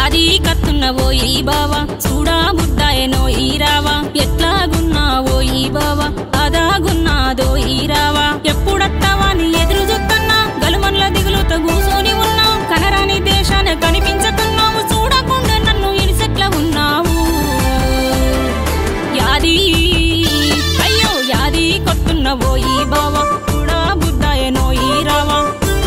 యాది కత్తున్నవో ఈ బావా చూడా బుద్దాయనో ఈ రావా ఎట్లాగున్నావో ఈ బావా అదాగున్నాదో ఈ రావా ఎప్పుడత్తావా నీ ఎదురు చూస్తున్నా గలుమన్ల దిగులుతో కూసోని ఉన్నావు కనరాని దేశాన కనిపించకున్నావు చూడకుండా నన్ను ఇరిసెట్ల ఉన్నావు యాది అయ్యో యాది కొట్టున్నవో ఈ బావా చూడా బుద్దాయనో ఈ రావా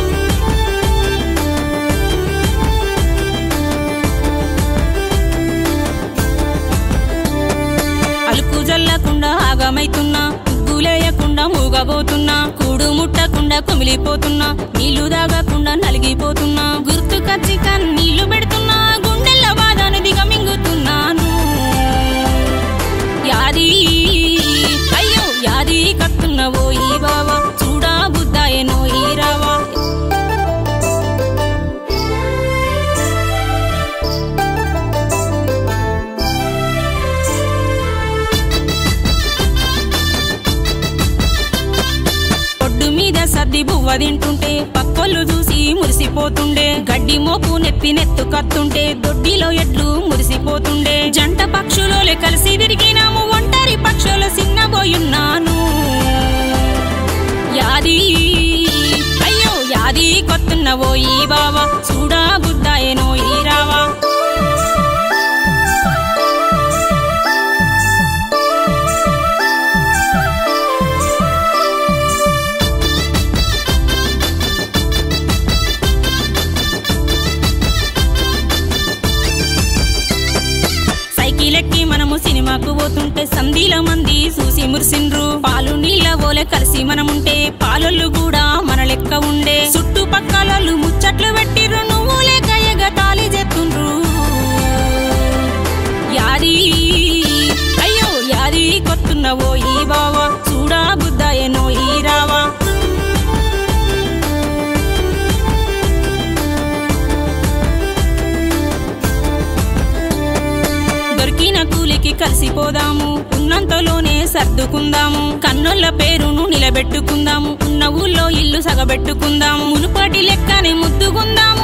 అలుకు జల్లకుండా ఆగమైతున్నా ఉగ్గులేయకుండా మూగబోతున్నా కూడు ముట్టకుండా కుమిలిపోతున్నా నీళ్లు దాగకుండా నలిగిపోతున్నా గుర్తుకచ్చి కన్నీళ్లు పెడుతున్నా గుండెల్ల బాధను దిగమింగుతున్నాను యాది అయ్యో యాది కత్తున్నవో ఈ బావా చూడా బుద్దాయనో ఈ రావా ఒడ్డు మీద సర్ది బువ్వ తింటుంటే పక్కోళ్ళు చూసి మురిసిపోతుండే గడ్డి మోపు నెత్తి నెత్తు కత్తుంటే దొడ్డిలో ఎడ్లు మురిసిపోతుండే జంట పక్షులోలే కలిసి తిరిగినాము ఒంటరి పక్షుల సిన్నబోయున్నాను యాది అయ్యో యాది కొత్తున్నవో ఈ బావా చూడా బుద్దాయనో ఈ రావా సైకిల్ ఎక్కి మనము సినిమాకు పోతుంటే సంధిల మంది చూసి మురిసిండ్రు పాలు నీళ్ళ ఓలే కలిసి మనముంటే పాలొల్లు కూడా మన లెక్క ఉండే చుట్టుపక్కలొల్లు ముచ్చట్లు పెట్టిర్రు నువ్వు లేక ఎగతాళి చెత్తుండ్రు యాది అయ్యో యాది కొత్తున్నవో ఈ బావా చూడా బుద్దాయనో ఈ రావా దొరికిన కూలికి కలిసిపోదాము ఉన్నంతలోనే సర్దుకుందాము కన్నుల పేరును నిలబెట్టుకుందాము ఉన్న ఊళ్ళో ఇల్లు సగబెట్టుకుందాము మునుపటి లెక్కనే ముద్దుకుందాము